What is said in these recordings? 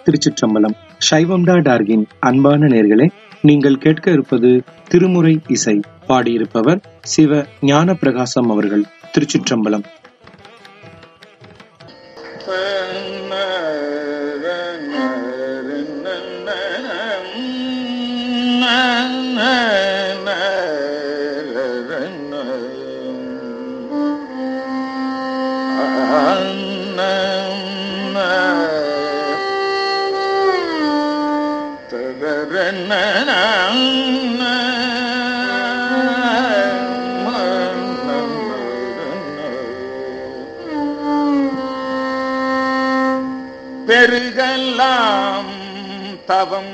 திருச்சிற்றம்பலம் சைவம்டா டார்கின் அன்பான நேர்களே நீங்கள் கேட்க இருப்பது திருமுறை இசை பாடியிருப்பவர் சிவ ஞான பிரகாசம் அவர்கள் திருச்சிற்றம்பலம் பெருகலாம் தவம்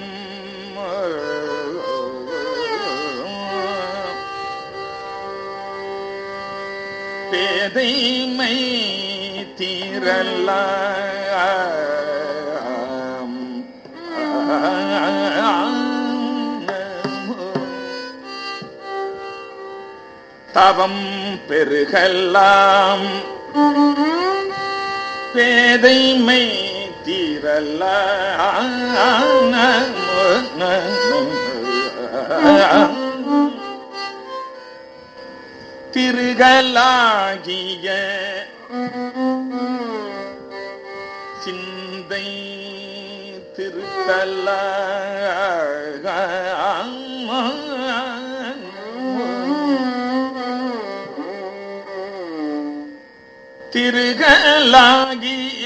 பேதைமை தீரலாம் தவம் பெருகலாம் பேதைமை தீரல திருகலாகிய சிந்தை திருத்தல திருகலாகிய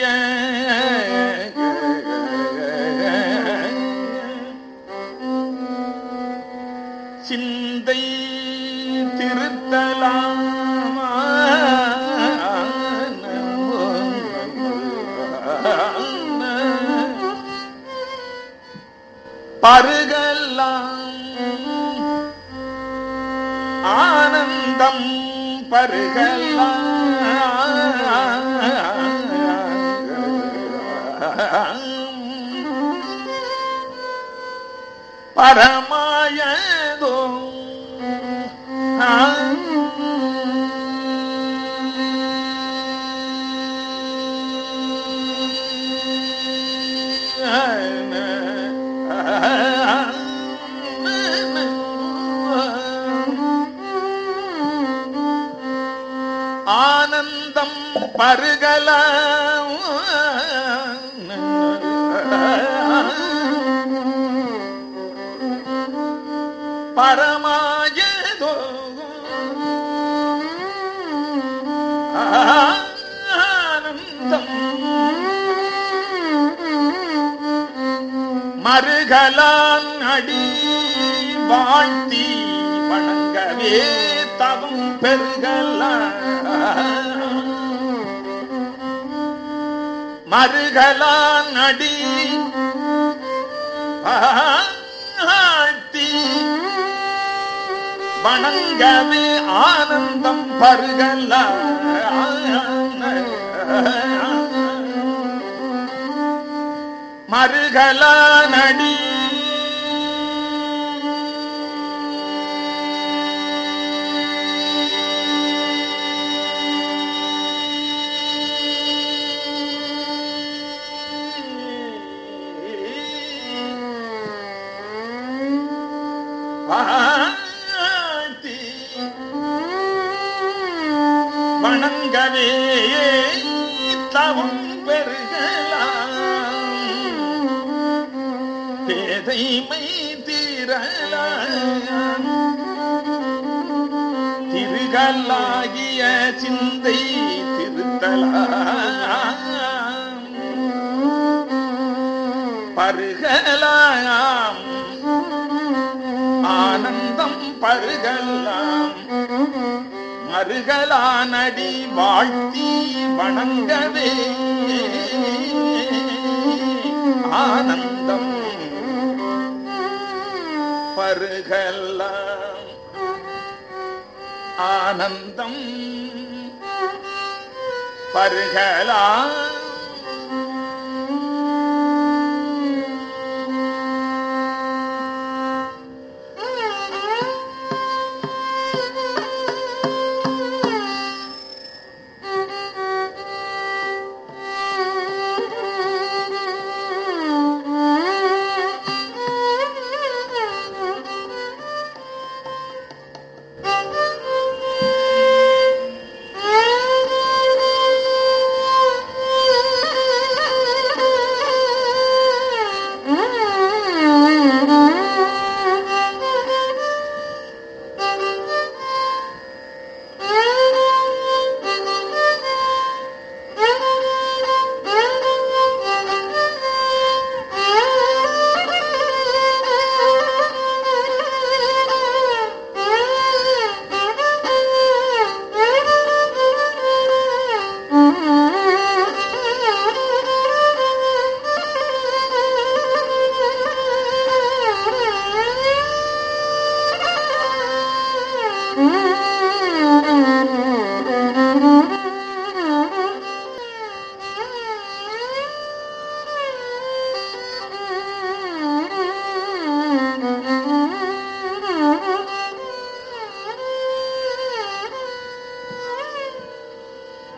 சிந்தை திருத்தலாமா பருகலாம் ஆனந்தம் பருகலாம் பரமாயதோ ஆனந்தம் பருகலாம் பரமாயதோ ஆனந்தம் மறுகலான் அடி வாழ்த்தி வணங்கவே தவம் பெருகல மறுகலான் அடி வாழ்த்தி வணங்கவே ஆனந்தம் பருகல மறுகல நடி வாழ்த்தி வணங்கவே தவம் பெருகலாம் பேதைமை தீரலாம் திருகல்லாகிய சிந்தை திருத்தலாம் பருகலாம் ஆனந்தம் பருகலாம் மருகலானடி வாழ்த்தி வணங்கவே ஆனந்தம் பருகலாம் ஆனந்தம் பருகலாம்